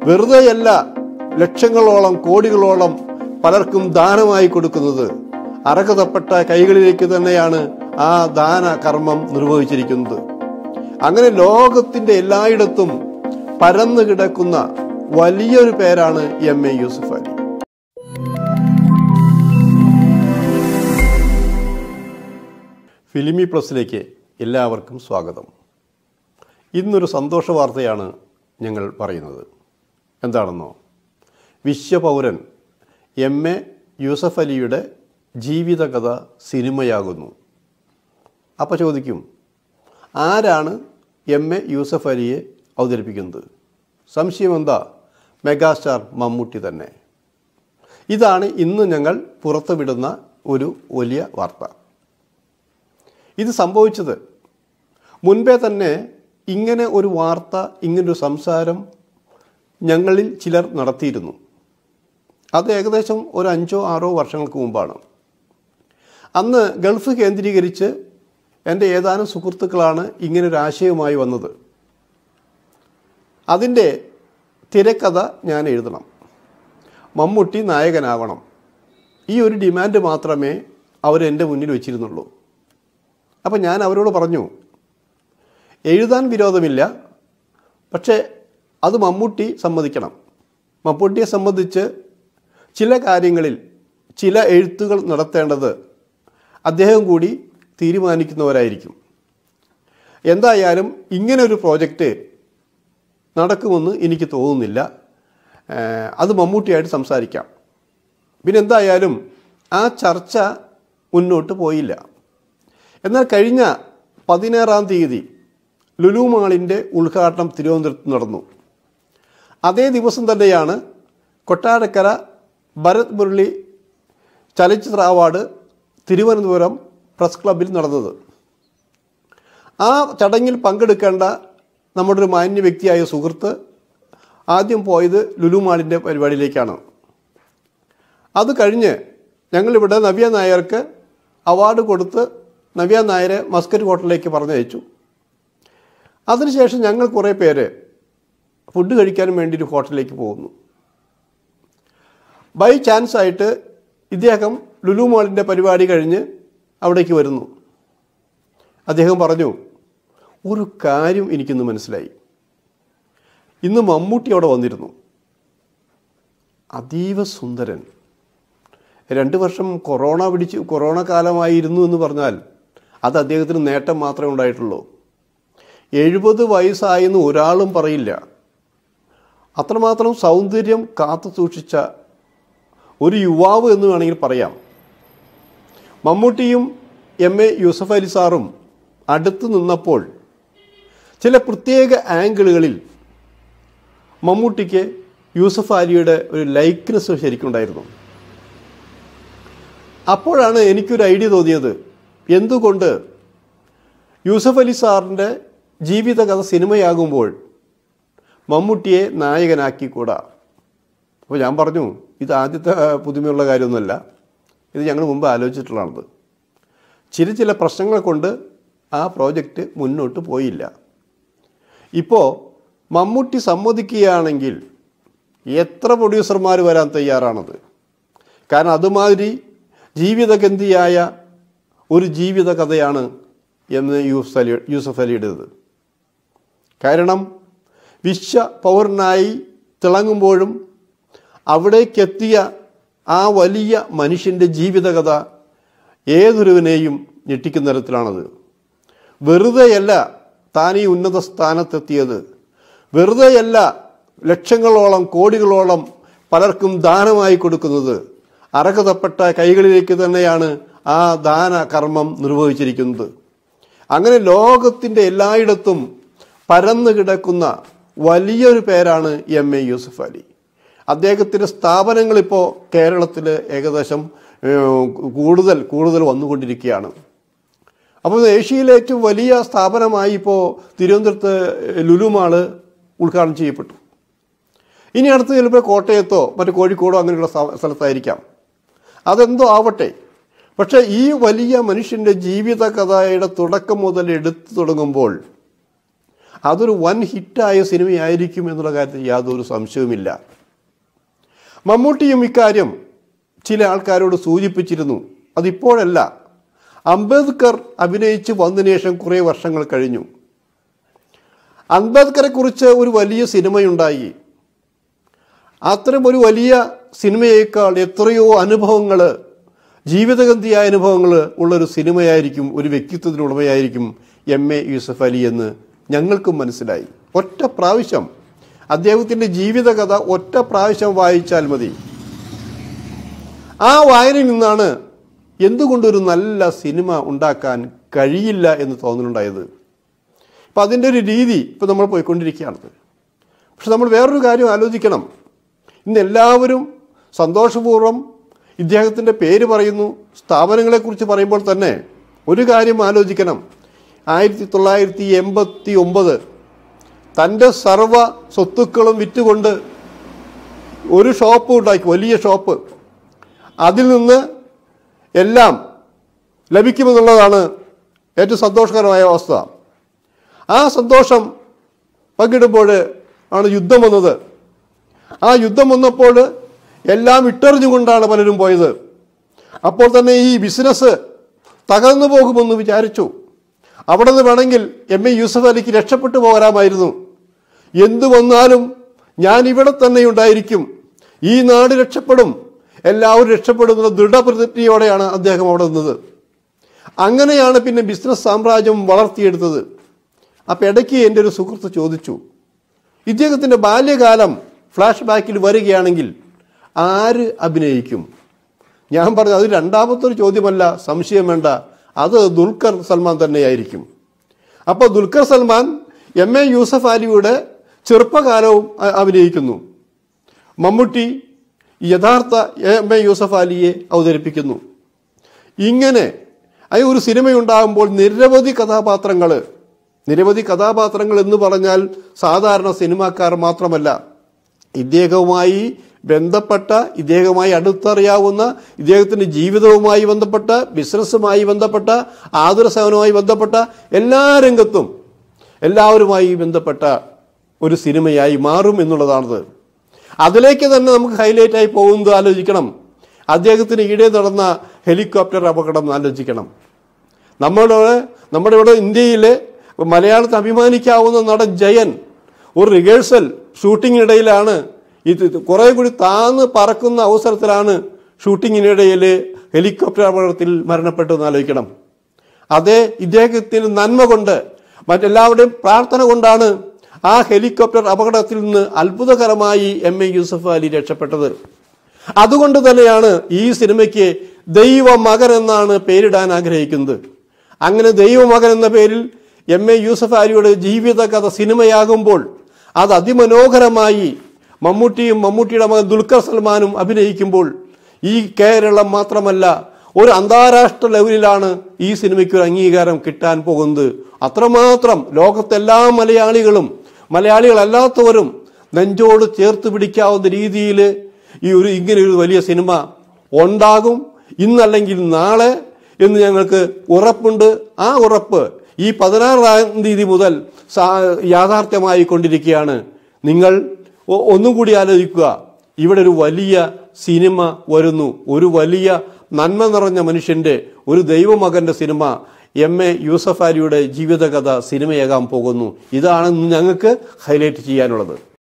വെറുതെയല്ല ലക്ഷങ്ങളോളം കോടികളോളം പലർക്കും ദാനമായി കൊടുക്കുന്നത് അർഹതപ്പെട്ട കൈകളിലേക്ക് തന്നെയാണ് ആ ദാന കർമ്മം നിർവഹിച്ചിരിക്കുന്നത് അങ്ങനെ ലോകത്തിന്റെ എല്ലായിടത്തും പരന്നു കിടക്കുന്ന വലിയൊരു പേരാണ് M A Yusuf Ali filmy പ്ലസിലേക്ക് എല്ലാവർക്കും സ്വാഗതം ഇന്നൊരു സന്തോഷ വാർത്തയാണ് ഞങ്ങൾ പറയുന്നത് എന്താണെന്നോ വിശ്വപൗരൻ എം എ യൂസഫ് അലിയുടെ ജീവിതകഥ സിനിമയാകുന്നു അപ്പോൾ ചോദിക്കും ആരാണ് എം എ യൂസഫ് അലിയെ അവതരിപ്പിക്കുന്നത് സംശയം എന്താ മെഗാസ്റ്റാർ മമ്മൂട്ടി തന്നെ ഇതാണ് ഇന്ന് ഞങ്ങൾ പുറത്തുവിടുന്ന ഒരു വലിയ വാർത്ത ഇത് സംഭവിച്ചത് മുൻപേ തന്നെ ഇങ്ങനെ ഒരു വാർത്ത ഇങ്ങനൊരു സംസാരം ഞങ്ങളിൽ ചിലർ നടത്തിയിരുന്നു അത് ഏകദേശം ഒരു അഞ്ചോ ആറോ വർഷങ്ങൾക്ക് മുമ്പാണ് അന്ന് ഗൾഫ് കേന്ദ്രീകരിച്ച് എൻ്റെ ഏതാനും സുഹൃത്തുക്കളാണ് ഇങ്ങനൊരു ആശയവുമായി വന്നത് അതിൻ്റെ തിരക്കഥ ഞാൻ എഴുതണം മമ്മൂട്ടി നായകനാവണം ഈ ഒരു ഡിമാൻഡ് മാത്രമേ അവരെൻ്റെ മുന്നിൽ വെച്ചിരുന്നുള്ളൂ അപ്പം ഞാൻ അവരോട് പറഞ്ഞു എഴുതാൻ വിരോധമില്ല പക്ഷേ അത് മമ്മൂട്ടി സമ്മതിക്കണം മമ്മൂട്ടിയെ സംബന്ധിച്ച് ചില കാര്യങ്ങളിൽ ചില എഴുത്തുകൾ നടത്തേണ്ടത് അദ്ദേഹം കൂടി തീരുമാനിക്കുന്നവരായിരിക്കും എന്തായാലും ഇങ്ങനൊരു പ്രോജക്റ്റ് നടക്കുമെന്ന് എനിക്ക് തോന്നുന്നില്ല ഏഹ് അത് മമ്മൂട്ടിയായിട്ട് സംസാരിക്കാം പിന്നെ എന്തായാലും ആ ചർച്ച മുന്നോട്ട് പോയില്ല എന്നാൽ കഴിഞ്ഞ പതിനാറാം തീയതി ലുലു മാളിൻ്റെ ഉദ്ഘാടനം തിരുവനന്തപുരത്ത് നടന്നു അതേ ദിവസം തന്നെയാണ് കൊട്ടാരക്കര ഭരത് മുരളി ചലച്ചിത്ര അവാർഡ് തിരുവനന്തപുരം പ്രസ് ക്ലബിൽ നടന്നത് ആ ചടങ്ങിൽ പങ്കെടുക്കേണ്ട നമ്മുടെ ഒരു മാന്യ വ്യക്തിയായ സുഹൃത്ത് ആദ്യം പോയത് ലുലു മാളിൻ്റെ പരിപാടിയിലേക്കാണ് അത് കഴിഞ്ഞ് ഞങ്ങളിവിടെ നവ്യ നായർക്ക് അവാർഡ് കൊടുത്ത് നവ്യ നായരെ മസ്കറ്റ് ഹോട്ടലിലേക്ക് പറഞ്ഞയച്ചു അതിനുശേഷം ഞങ്ങൾ കുറേ പേര് ഫുഡ് കഴിക്കാൻ വേണ്ടി ഒരു ഹോട്ടലിലേക്ക് പോകുന്നു ബൈ ചാൻസ് ആയിട്ട് ഇദ്ദേഹം ലുലു മാളിൻ്റെ പരിപാടി കഴിഞ്ഞ് അവിടേക്ക് വരുന്നു അദ്ദേഹം പറഞ്ഞു ഒരു കാര്യം എനിക്കിന്ന് മനസ്സിലായി ഇന്ന് മമ്മൂട്ടി അവിടെ വന്നിരുന്നു അതീവ സുന്ദരൻ രണ്ട് വർഷം കൊറോണ പിടിച്ച് കൊറോണ കാലമായിരുന്നു എന്ന് പറഞ്ഞാൽ അത് അദ്ദേഹത്തിന് നേട്ടം മാത്രമേ ഉണ്ടായിട്ടുള്ളൂ എഴുപത് വയസ്സായെന്ന് ഒരാളും പറയില്ല അത്രമാത്രം സൗന്ദര്യം കാത്തു സൂക്ഷിച്ച ഒരു യുവാവ് എന്ന് വേണമെങ്കിൽ പറയാം മമ്മൂട്ടിയും എം എ യൂസഫ് അലി സാറും അടുത്ത് നിന്നപ്പോൾ ചില പ്രത്യേക ആംഗിളുകളിൽ മമ്മൂട്ടിക്ക് യൂസഫ് അലിയുടെ ഒരു ലൈക്ക്നെസ് ശരിക്കുണ്ടായിരുന്നു അപ്പോഴാണ് എനിക്കൊരു ഐഡിയ തോന്നിയത് എന്തുകൊണ്ട് യൂസഫ് അലി സാറിൻ്റെ ജീവിതകഥ സിനിമയാകുമ്പോൾ മമ്മൂട്ടിയെ നായകനാക്കിക്കൂടാ അപ്പോൾ ഞാൻ പറഞ്ഞു ഇത് ആദ്യത്തെ ആ, പുതുമയുള്ള കാര്യമൊന്നുമല്ല ഇത് ഞങ്ങൾ മുമ്പ് ആലോചിച്ചിട്ടുള്ളതാണത് ചില ചില പ്രശ്നങ്ങൾ കൊണ്ട് ആ പ്രോജക്റ്റ് മുന്നോട്ട് പോയില്ല ഇപ്പോൾ മമ്മൂട്ടി സമ്മതിക്കുകയാണെങ്കിൽ എത്ര പ്രൊഡ്യൂസർമാർ വരാൻ തയ്യാറാണത് കാരണം അതുമാതിരി ജീവിതഗന്ധിയായ ഒരു ജീവിത കഥയാണ് എന്ന് യൂസ് അലി യൂസഫ് അലിയുടേത് കാരണം വിശ്വ പൗരനായി തിളങ്ങുമ്പോഴും അവിടേക്കെത്തിയ ആ വലിയ മനുഷ്യൻ്റെ ജീവിതകഥ ഏതൊരുവനെയും ഞെട്ടിക്കുന്ന തരത്തിലാണത് വെറുതെയല്ല താൻ ഈ ഉന്നത സ്ഥാനത്തെത്തിയത് വെറുതെയല്ല ലക്ഷങ്ങളോളം കോടികളോളം പലർക്കും ദാനമായി കൊടുക്കുന്നത് അർഹതപ്പെട്ട കൈകളിലേക്ക് തന്നെയാണ് ആ ദാന കർമ്മം നിർവഹിച്ചിരിക്കുന്നത് അങ്ങനെ ലോകത്തിൻ്റെ എല്ലായിടത്തും പരന്നു കിടക്കുന്ന വലിയൊരു പേരാണ് എം എ യൂസുഫ് അലി അദ്ദേഹത്തിൻ്റെ സ്ഥാപനങ്ങൾ ഇപ്പോൾ കേരളത്തിൽ ഏകദേശം ഏഹ്, കൂടുതൽ കൂടുതൽ വന്നുകൊണ്ടിരിക്കുകയാണ് അപ്പോൾ ഏഷ്യയിലെ ഏറ്റവും വലിയ സ്ഥാപനമായി ഇപ്പോൾ തിരുവനന്തപുരത്ത് ലുലുമാള് ഉദ്ഘാടനം ചെയ്യപ്പെട്ടു ഇനി അടുത്ത് ചിലപ്പോൾ കോട്ടയത്തോ മറ്റു കോഴിക്കോടോ അങ്ങനെയുള്ള സ്ഥ- സ്ഥലത്തായിരിക്കാം അതെന്തോ ആവട്ടെ പക്ഷേ ഈ വലിയ മനുഷ്യൻ്റെ ജീവിത കഥയുടെ തുടക്കം മുതൽ എടുത്തു തുടങ്ങുമ്പോൾ അതൊരു വൻ ഹിറ്റായ സിനിമയായിരിക്കും എന്നുള്ള കാര്യത്തിൽ യാതൊരു സംശയവുമില്ല മമ്മൂട്ടിയും ഇക്കാര്യം ചില ആൾക്കാരോട് സൂചിപ്പിച്ചിരുന്നു അതിപ്പോഴല്ല അംബേദ്കർ അഭിനയിച്ച് വന്നതിന് ശേഷം കുറേ വർഷങ്ങൾ കഴിഞ്ഞു അംബേദ്കറെ കുറിച്ച് ഒരു വലിയ സിനിമയുണ്ടായി അത്തരം ഒരു വലിയ സിനിമയേക്കാൾ എത്രയോ അനുഭവങ്ങൾ ജീവിതഗന്ധിയായ അനുഭവങ്ങൾ ഉള്ളൊരു സിനിമയായിരിക്കും ഒരു വ്യക്തിത്വത്തിന് ഉടമയായിരിക്കും എം എ യൂസഫ് അലി എന്ന് ഞങ്ങൾക്കും മനസ്സിലായി ഒറ്റ പ്രാവശ്യം അദ്ദേഹത്തിൻ്റെ ജീവിതകഥ ഒറ്റ പ്രാവശ്യം വായിച്ചാൽ മതി ആ വായനയിൽ നിന്നാണ് എന്തുകൊണ്ടൊരു നല്ല സിനിമ ഉണ്ടാക്കാൻ കഴിയില്ല എന്ന് തോന്നലുണ്ടായത് അപ്പം അതിൻ്റെ ഒരു രീതി ഇപ്പോൾ നമ്മൾ പോയിക്കൊണ്ടിരിക്കുകയാണ് പക്ഷെ നമ്മൾ വേറൊരു കാര്യം ആലോചിക്കണം ഇന്ന് എല്ലാവരും സന്തോഷപൂർവ്വം ഇദ്ദേഹത്തിൻ്റെ പേര് പറയുന്നു സ്ഥാപനങ്ങളെക്കുറിച്ച് പറയുമ്പോൾ തന്നെ ഒരു കാര്യം ആലോചിക്കണം ആയിരത്തി തൊള്ളായിരത്തി എൺപത്തി ഒമ്പത് തൻ്റെ സർവ സ്വത്തുക്കളും വിറ്റുകൊണ്ട് ഒരു ഷോപ്പ് ഉണ്ടാക്കി വലിയ ഷോപ്പ് അതിൽ നിന്ന് എല്ലാം ലഭിക്കുമെന്നുള്ളതാണ് ഏറ്റവും സന്തോഷകരമായ അവസ്ഥ ആ സന്തോഷം പങ്കിടുമ്പോൾ ആണ് യുദ്ധം വന്നത് ആ യുദ്ധം വന്നപ്പോൾ എല്ലാം ഇട്ടെറിഞ്ഞുകൊണ്ടാണ് പലരും പോയത് അപ്പോൾ തന്നെ ഈ ബിസിനസ് തകർന്നു പോകുമെന്ന് വിചാരിച്ചു അവിടെ നിന്ന് വേണമെങ്കിൽ എം എ യൂസഫ് അലിക്ക് രക്ഷപ്പെട്ടു പോരാമായിരുന്നു എന്തു വന്നാലും ഞാൻ ഇവിടെ തന്നെ ഉണ്ടായിരിക്കും ഈ നാട് രക്ഷപ്പെടും എല്ലാവരും രക്ഷപ്പെടുന്ന ദൃഢപ്രതിജ്ഞയോടെയാണ് അദ്ദേഹം അവിടെ നിന്നത് അങ്ങനെയാണ് പിന്നെ ബിസിനസ് സാമ്രാജ്യം വളർത്തിയെടുത്തത് അപ്പം ഇടയ്ക്ക് എൻ്റെ ഒരു സുഹൃത്ത് ചോദിച്ചു ഇദ്ദേഹത്തിൻ്റെ ബാല്യകാലം ഫ്ലാഷ് ബാക്കിൽ വരികയാണെങ്കിൽ ആര് അഭിനയിക്കും ഞാൻ പറഞ്ഞു അത് രണ്ടാമത്തെ ഒരു ചോദ്യമല്ല സംശയം വേണ്ട അത് ദുൽഖർ സൽമാൻ തന്നെയായിരിക്കും അപ്പോൾ ദുൽഖർ സൽമാൻ എം എ യൂസഫ് അലിയുടെ ചെറുപ്പകാലവും അ- അഭിനയിക്കുന്നു മമ്മൂട്ടി യഥാർത്ഥ എം എ യൂസഫ് അലിയെ അവതരിപ്പിക്കുന്നു ഇങ്ങനെ അത് ഒരു സിനിമയുണ്ടാകുമ്പോൾ നിരവധി കഥാപാത്രങ്ങൾ നിരവധി കഥാപാത്രങ്ങൾ എന്ന് പറഞ്ഞാൽ സാധാരണ സിനിമാക്കാർ മാത്രമല്ല ഇദ്ദേഹവുമായി ബന്ധപ്പെട്ട ഇദ്ദേഹവുമായി അടുത്തറിയാവുന്ന ഇദ്ദേഹത്തിൻ്റെ ജീവിതവുമായി ബന്ധപ്പെട്ട ബിസിനസ്സുമായി ബന്ധപ്പെട്ട ആതുരസേവനവുമായി ബന്ധപ്പെട്ട എല്ലാ രംഗത്തും എല്ലാവരുമായി ബന്ധപ്പെട്ട ഒരു സിനിമയായി മാറും എന്നുള്ളതാണത് അതിലേക്ക് തന്നെ നമുക്ക് ഹൈലൈറ്റ് ആയി പോകുന്നത് ആലോചിക്കണം അദ്ദേഹത്തിന് ഈടെ നടന്ന ഹെലികോപ്റ്റർ അപകടം ആലോചിക്കണം നമ്മുടെ നമ്മുടെ ഇവിടെ ഇന്ത്യയിലെ മലയാളത്തിൽ അഭിമാനിക്കാവുന്ന നടൻ ജയൻ ഒരു റിഹേഴ്സൽ ഷൂട്ടിങ്ങിനിടയിലാണ് ഇത് കുറേ കൂടി താന്ന് പറക്കുന്ന അവസരത്തിലാണ് ഷൂട്ടിങ്ങിനിടയിൽ ഹെലികോപ്റ്റർ അപകടത്തിൽ മരണപ്പെട്ടതെന്ന് ആലോചിക്കണം അതേ ഇദ്ദേഹത്തിന് നന്മ കൊണ്ട് മറ്റെല്ലാവരുടെയും പ്രാർത്ഥന കൊണ്ടാണ് ആ ഹെലികോപ്റ്റർ അപകടത്തിൽ നിന്ന് അത്ഭുതകരമായി എം എ യൂസഫ് അലി രക്ഷപ്പെട്ടത് അതുകൊണ്ട് തന്നെയാണ് ഈ സിനിമയ്ക്ക് ദൈവമകൻ എന്നാണ് പേരിടാൻ ആഗ്രഹിക്കുന്നത് അങ്ങനെ ദൈവമകൻ എന്ന പേരിൽ എം എ യൂസഫ് അലിയുടെ ജീവിതകഥ സിനിമയാകുമ്പോൾ അത് അതിമനോഹരമായി മമ്മൂട്ടിയും മമ്മൂട്ടിയുടെ മകൻ ദുൽഖർ സൽമാനും അഭിനയിക്കുമ്പോൾ ഈ കേരളം മാത്രമല്ല ഒരു അന്താരാഷ്ട്ര ലെവലിലാണ് ഈ സിനിമയ്ക്ക് ഒരു അംഗീകാരം കിട്ടാൻ പോകുന്നത് അത്രമാത്രം ലോകത്തെല്ലാ മലയാളികളും മലയാളികളല്ലാത്തവരും നെഞ്ചോട് ചേർത്ത് പിടിക്കാവുന്ന രീതിയിൽ ഈ ഒരു ഇങ്ങനെ ഒരു വലിയ സിനിമ ഉണ്ടാകും ഇന്നല്ലെങ്കിൽ നാളെ എന്ന് ഞങ്ങൾക്ക് ഉറപ്പുണ്ട് ആ ഉറപ്പ് ഈ പതിനാറാം തീയതി മുതൽ സാ- യാഥാർത്ഥ്യമായി കൊണ്ടിരിക്കുകയാണ് നിങ്ങൾ ഒ- ഒന്നും കൂടി ആലോചിക്കുക ഇവിടെ ഒരു വലിയ സിനിമ വരുന്നു ഒരു വലിയ നന്മ നിറഞ്ഞ മനുഷ്യന്റെ ഒരു ദൈവമകന്റെ സിനിമ എം എ യൂസഫ് അലിയുടെ ജീവിതകഥ സിനിമയാകാൻ പോകുന്നു ഇതാണ് ഇന്ന് ഞങ്ങൾക്ക് ഹൈലൈറ്റ് ചെയ്യാനുള്ളത്